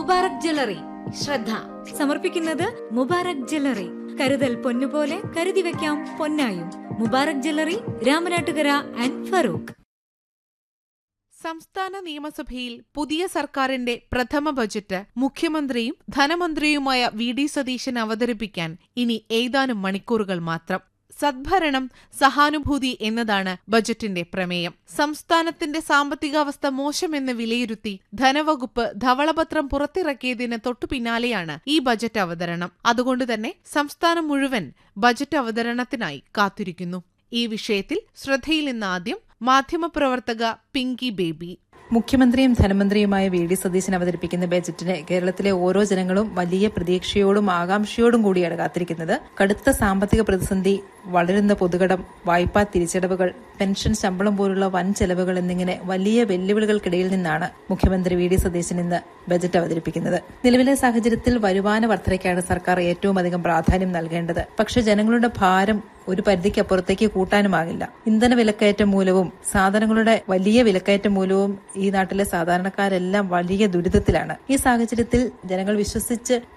Mubarak jewellery ശ്രദ്ധ സമർപ്പിക്കുന്നത് Mubarak jewellery കരുതൽ പൊന്നുപോലെ കരുതി വെക്കാം പൊന്നായും മുബാറക് ജ്വല്ലറി രാമനാട്ടുകര ആൻഡ് ഫറൂഖ് സംസ്ഥാന നിയമസഭയിൽ പുതിയ സർക്കാരിന്റെ പ്രഥമ ബജറ്റ് മുഖ്യമന്ത്രിയും ധനമന്ത്രിയുമായ വി ഡി സതീശൻ അവതരിപ്പിക്കാൻ ഇനി ഏതാനും മണിക്കൂറുകൾ മാത്രം സദ്ഭരണം സഹാനുഭൂതി എന്നതാണ് ബജറ്റിന്റെ പ്രമേയം സംസ്ഥാനത്തിന്റെ സാമ്പത്തികാവസ്ഥ മോശമെന്ന് വിലയിരുത്തി ധനവകുപ്പ് ധവളപത്രം പുറത്തിറക്കിയതിന് തൊട്ടുപിന്നാലെയാണ് ഈ ബജറ്റ് അവതരണം അതുകൊണ്ടുതന്നെ സംസ്ഥാനം മുഴുവൻ ബജറ്റ് അവതരണത്തിനായി കാത്തിരിക്കുന്നു ഈ വിഷയത്തിൽ ശ്രദ്ധയിൽ നിന്ന് ആദ്യം മാധ്യമപ്രവർത്തക പിങ്കി ബേബി മുഖ്യമന്ത്രിയും ധനമന്ത്രിയുമായ വി ഡി സതീശൻ അവതരിപ്പിക്കുന്ന ബജറ്റിനെ കേരളത്തിലെ ഓരോ ജനങ്ങളും വലിയ പ്രതീക്ഷയോടും ആകാംക്ഷയോടും കൂടിയാണ് കാത്തിരിക്കുന്നത് കടുത്ത സാമ്പത്തിക പ്രതിസന്ധി വളരുന്ന പൊതുകടം വായ്പാ തിരിച്ചടവുകൾ പെൻഷൻ ശമ്പളം പോലുള്ള വൻ ചെലവുകൾ എന്നിങ്ങനെ വലിയ വെല്ലുവിളികൾക്കിടയിൽ നിന്നാണ് മുഖ്യമന്ത്രി വി ഡി സതീശൻ ഇന്ന് ബജറ്റ് അവതരിപ്പിക്കുന്നത് നിലവിലെ സാഹചര്യത്തിൽ വരുമാന വർധനയ്ക്കാണ് സർക്കാർ ഏറ്റവും അധികം പ്രാധാന്യം നൽകേണ്ടത് പക്ഷേ ജനങ്ങളുടെ ഭാരം ഒരു പരിധിക്കപ്പുറത്തേക്ക് കൂട്ടാനുമാകില്ല ഇന്ധന വിലക്കയറ്റം മൂലവും സാധനങ്ങളുടെ വലിയ വിലക്കയറ്റം മൂലവും ഈ നാട്ടിലെ സാധാരണക്കാരെല്ലാം വലിയ ദുരിതത്തിലാണ് ഈ സാഹചര്യത്തിൽ ജനങ്ങൾ വിശ്വസിച്ച്